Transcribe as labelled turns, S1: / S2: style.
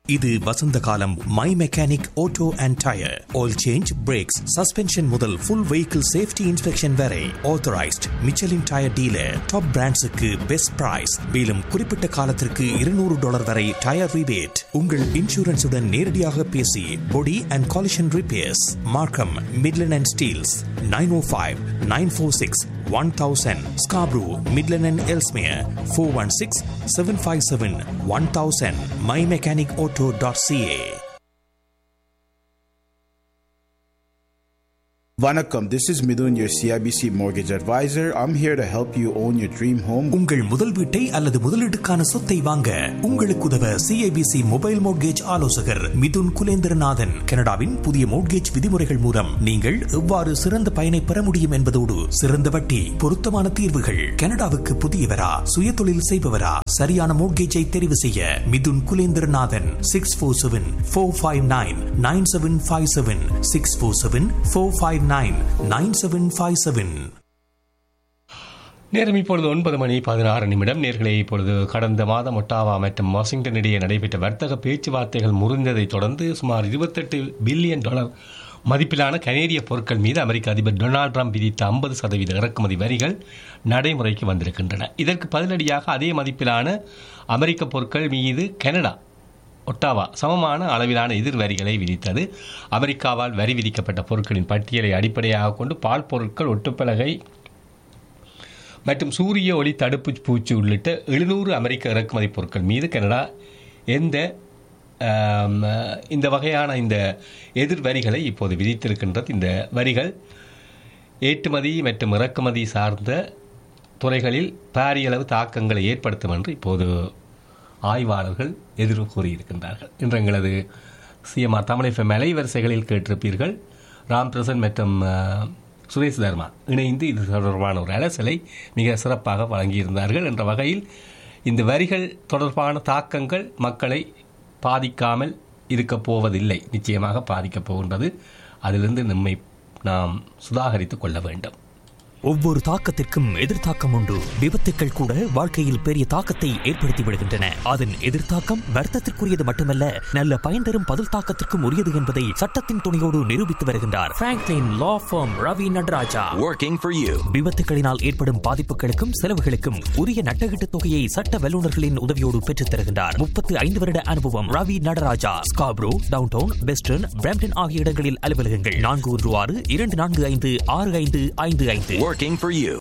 S1: இது வசந்த காலம் My Mechanic Auto and tyre oil change brakes suspension முதல் ஃபுல் வெஹிக்கிள் சேஃப்டி இன்ஸ்பெக்ஷன் வரை authorised Michelin tyre dealer top பிராண்ட்ஸுக்கு பெஸ்ட் பிரைஸ் மேலும் குறிப்பிட்ட காலத்திற்கு இருநூறு டாலர் வரை டயர் ரிபேட் உங்கள் இன்சூரன்ஸுடன் நேரடியாக பேசி body and collision repairs Markham Midland and Steeles nine O five nine four six one thousand Scarborough Midland and Ellesmere four one six seven five seven one thousand My Mechanic Auto dot CA
S2: Vanakkam, this is Midun, your CIBC mortgage advisor. I'm here to help you own your dream home.
S1: உங்கள் முதல் வீட்டை அல்லது முதலீட்டுக்கான சொத்தை வாங்க உங்களுக்கு உதவ CIBC mobile mortgage ஆலோசகர் மிதுன் குலேந்திரநாதன் கனடாவின் புதிய மோட்கேஜ் விதிமுறைகள் மூலம் நீங்கள் எவ்வாறு சிறந்த பயனை பெற முடியும் என்பதோடு சிறந்த வட்டி பொருத்தமான தீர்வுகள் கனடாவுக்கு புதியவரா சுயதொழில் செய்பவரா சரியான மோட்கேஜை தெரிவு செய்ய Mithun Kulendranathan six four seven four five nine nine seven five seven six four seven four five nine nine seven five seven
S3: நேரம் இப்பொழுது ஒன்பது மணி பதினாறு நிமிடம் நேர்களை இப்பொழுது கடந்த மாதம் ஒட்டாவா மற்றும் வாஷிங்டன் இடையே நடைபெற்ற வர்த்தக பேச்சுவார்த்தைகள் முறிந்ததை தொடர்ந்து சுமார் இருபத்தெட்டு பில்லியன் டாலர் மதிப்பிலான கனேடிய பொருட்கள் மீது அமெரிக்க அதிபர் டொனால்ட் ட்ரம்ப் விதித்த ஐம்பது சதவீத இறக்குமதி வரிகள் நடைமுறைக்கு வந்திருக்கின்றன இதற்கு பதிலடியாக அதே மதிப்பிலான அமெரிக்க பொருட்கள் மீது கனடா ஒட்டாவா சமமான அளவிலான எதிர் வரிகளை விதித்தது அமெரிக்காவால் வரி விதிக்கப்பட்ட பொருட்களின் பட்டியலை அடிப்படையாக கொண்டு பால் பொருட்கள் ஒட்டுப்பலகை மற்றும் சூரிய ஒளி தடுப்பு பூச்சி உள்ளிட்ட எழுநூறு அமெரிக்க இறக்குமதி பொருட்கள் மீது கனடா எந்த ஆம், இந்த வகையான இந்த எதிர் வரிகளை இப்போது விதித்திருக்கின்றது இந்த வரிகள் ஏற்றுமதி மற்றும் இறக்குமதி சார்ந்த துறைகளில் பாரியளவு தாக்கங்களை ஏற்படுத்தும் என்று இப்போது ஆய்வாளர்கள் எதிர்வு கூறியிருக்கின்றார்கள் இன்று எங்களது சிஎம்ஆர் தமிழ் எஃப்எம் அலைவரிசைகளில் கேட்டிருப்பீர்கள் ராம் பிரசன் மற்றும் அஹ், சுரேஷ் தர்மா இணைந்து இது தொடர்பான ஒரு அலசலை மிக சிறப்பாக வழங்கியிருந்தார்கள் என்ற வகையில் இந்த வரிகள் தொடர்பான தாக்கங்கள் மக்களை பாதிக்காமல் இருக்கப் போவதில்லை நிச்சயமாக பாதிக்கப் போகின்றது அதிலிருந்து நம்மை நாம் சுதாகரித்துக் கொள்ள வேண்டும்
S1: ஒவ்வொரு தாக்கத்திற்கும் எதிர்த்தாக்கம் உண்டு விபத்துக்கள் கூட வாழ்க்கையில் பெரிய தாக்கத்தை ஏற்படுத்தி விடுகின்றன அதன் எதிர்த்தாக்கம் வர்த்தத்திற்குரியது மட்டுமல்ல நல்ல பயன் தரும் பதில் தாக்கத்திற்கும் உரியது என்பதை சட்டத்தின் துணையோடு நிரூபித்து வருகின்றார் Franklin law firm Ravi Nataraja
S4: Working for you.
S1: விபத்துகளினால் ஏற்படும் பாதிப்புகளுக்கும் செலவுகளுக்கும் உரிய நட்டகீட்டு தொகையை சட்ட வல்லுநர்களின் உதவியோடு பெற்றுத் தருகின்றார் முப்பத்து ஐந்து வருட அனுபவம் Ravi Nataraja Scarborough downtown western Brampton ஆகிய இடங்களில் அலுவலகங்கள் நான்கு ஒன்று ஆறு இரண்டு நான்கு ஐந்து ஆறு ஐந்து ஐந்து ஐந்து
S4: Working for you.